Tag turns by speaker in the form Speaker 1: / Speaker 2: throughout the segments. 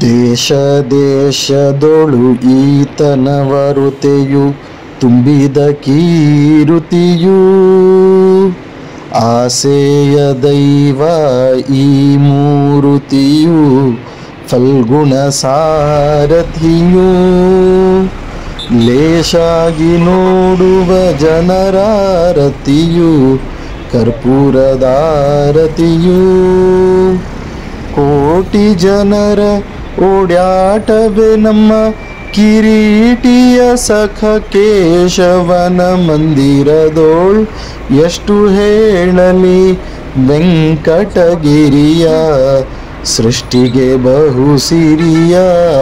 Speaker 1: ದೇಶ ದೇಶದೊಳು ಈತನವರುತೆಯು ತುಂಬಿದ ಕೀರುತಿಯೂ ಆಸೆಯ ದೈವ ಈ ಮೂರುತಿಯು ಫಲ್ಗುಣ ಸಾರಥಿಯೂ ಲೇಷಾಗಿ ನೋಡುವ ಜನರಾರತಿಯು ಕರ್ಪೂರದಾರತಿಯೂ ಕೋಟಿ ಜನರ ಓಡ್ಯಾಟವೇ ನಮ್ಮ ಕಿರೀಟಿಯ ಸಖ ಕೇಶವನ ಮಂದಿರದೋಳ್ ಎಷ್ಟು ಹೇಳಲಿ ವೆಂಕಟಗಿರಿಯ ಸೃಷ್ಟಿಗೆ ಬಹು ಸಿರಿಯ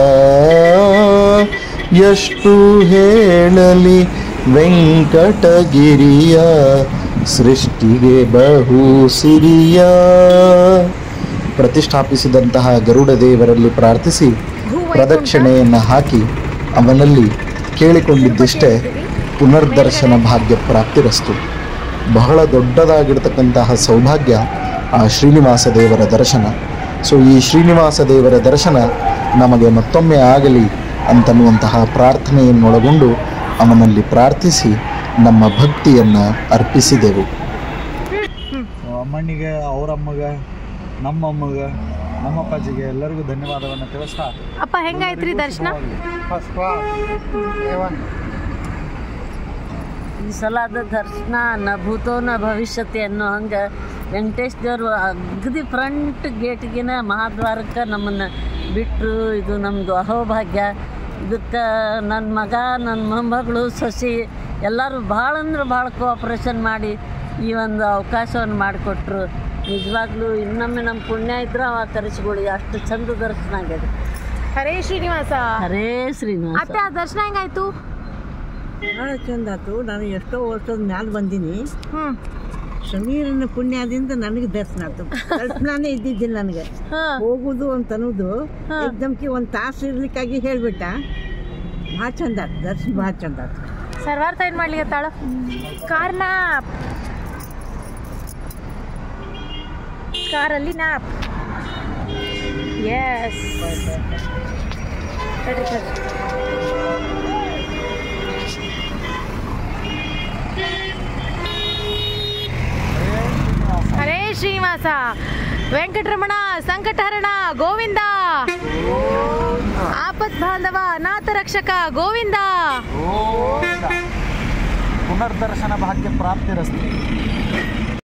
Speaker 1: ಎಷ್ಟು ಹೇಳಲಿ ವೆಂಕಟಗಿರಿಯ ಸೃಷ್ಟಿಗೆ ಬಹು ಸಿರಿಯ ಪ್ರತಿಷ್ಠಾಪಿಸಿದಂತಹ ಗರುಡ ದೇವರಲ್ಲಿ ಪ್ರಾರ್ಥಿಸಿ ಪ್ರದಕ್ಷಿಣೆಯನ್ನು ಹಾಕಿ ಅವನಲ್ಲಿ ಕೇಳಿಕೊಂಡಿದ್ದಿಷ್ಟೇ ಪುನರ್ದರ್ಶನ ಭಾಗ್ಯ ಪ್ರಾಪ್ತಿರಸ್ತು ಬಹಳ ದೊಡ್ಡದಾಗಿರ್ತಕ್ಕಂತಹ ಸೌಭಾಗ್ಯ ಆ ಶ್ರೀನಿವಾಸ ದೇವರ ದರ್ಶನ ಸೊ ಈ ಶ್ರೀನಿವಾಸ ದೇವರ ದರ್ಶನ ನಮಗೆ ಮತ್ತೊಮ್ಮೆ ಆಗಲಿ ಅಂತನ್ನುವಂತಹ ಪ್ರಾರ್ಥನೆಯನ್ನೊಳಗೊಂಡು ಅವನಲ್ಲಿ ಪ್ರಾರ್ಥಿಸಿ ನಮ್ಮ ಭಕ್ತಿಯನ್ನು ಅರ್ಪಿಸಿದೆವು
Speaker 2: ಅಮ್ಮಣ್ಣಿಗೆ ಅವರಮ್ಮಗ ನಮ್ಮಮ್ಮಗ ನಮ್ಮ ಅಪ್ಪಾಜಿಗೆ ಎಲ್ಲರಿಗೂ ಧನ್ಯವಾದವನ್ನು ತಿಳಿಸ್ತಾ
Speaker 3: ಅಪ್ಪ ಹೆಂಗಾಯ್ತ್ರಿ ದರ್ಶನ
Speaker 2: ಫಸ್ಟ್ ಕ್ಲಾಸ್
Speaker 4: ಈ ಸಲಾದ ದರ್ಶನ ನ ಭೂತೋ ನ ಭವಿಷ್ಯತಿ ಅನ್ನೋ ಹಂಗೆ ವೆಂಕಟೇಶ್ ದೇವರು ಅಗದಿ ಫ್ರಂಟ್ ಗೇಟ್ಗಿನ ಮಹಾದ್ವಾರಕ್ಕೆ ನಮ್ಮನ್ನು ಬಿಟ್ಟರು ಇದು ನಮ್ಮದು ಅಹೋಭಾಗ್ಯ ಇದಕ್ಕೆ ನನ್ನ ಮಗ ನನ್ನ ಮೊಮ್ಮಗಳು ಸೊಸಿ ಎಲ್ಲರೂ ಭಾಳ ಅಂದ್ರೆ ಭಾಳ ಕೋಆಪ್ರೇಷನ್ ಮಾಡಿ ಈ ಒಂದು ಅವಕಾಶವನ್ನು ಮಾಡಿಕೊಟ್ರು ನಿಜವಾಗ್ಲೂ ಇನ್ನೊಮ್ಮೆ ನಮ್ಮ ಪುಣ್ಯ ಇದ್ರೆ ಅವ ಕರೆಸ್ಕೊಳ್ಳಿ ಅಷ್ಟು ಚಂದ ದರ್ಶನ ಆಗ್ಯದ
Speaker 3: ಹರೇ ಶ್ರೀನಿವಾಸ
Speaker 4: ಹರೇ ಶ್ರೀನಿವಾಸ
Speaker 3: ಅತ್ತೆ ಆ ದರ್ಶನ ಹೆಂಗಾಯ್ತು
Speaker 5: ಭಾಳ ಚಂದ ಆತು ನಾನು ಎಷ್ಟೋ ವರ್ಷದ ಮ್ಯಾಲೆ ಬಂದೀನಿ
Speaker 3: ಹ್ಮ್
Speaker 5: ಸಮೀರನ ಪುಣ್ಯದಿಂದ ನನಗೆ ದರ್ಶನ ಆಯ್ತು ದರ್ಶನನೇ ಇದ್ದಿದ್ದಿಲ್ಲ ನನಗೆ
Speaker 3: ಹಾ
Speaker 5: ಹೋಗುದು ಅಂತ ಅನ್ನೋದು ಎಕ್ದಮ್ಕಿ ಒಂದು ತಾಸು ಇರ್ಲಿಕ್ಕಾಗಿ ಹೇಳ್ಬಿಟ್ಟ ಭಾಳ ಚಂದ ಆತು ದರ್ಶನ ಭಾಳ ಚಂದ ಆತು
Speaker 3: ಸರ್ವಾರ್ಥ ಏನ್ ಮಾಡ್ಲಿಕತ್ತಾಳ ಕಾರ್ನ ಕಾರಲ್ಲಿ ನಾಪ್ ಎಸ್ ಹರೇ ಶ್ರೀನಿವಾಸ ವೆಂಕಟರಮಣ ಸಂಕಟಹರಣ ಗೋವಿಂದ ಆಪತ್ ಬಾಂಧವ ಅನಾಥ ರಕ್ಷಕ ಗೋವಿಂದ
Speaker 2: ಪುನರ್ದರ್ಶನ ಭಾಗ್ಯ ಪ್ರಾಪ್ತಿರಸ್ತು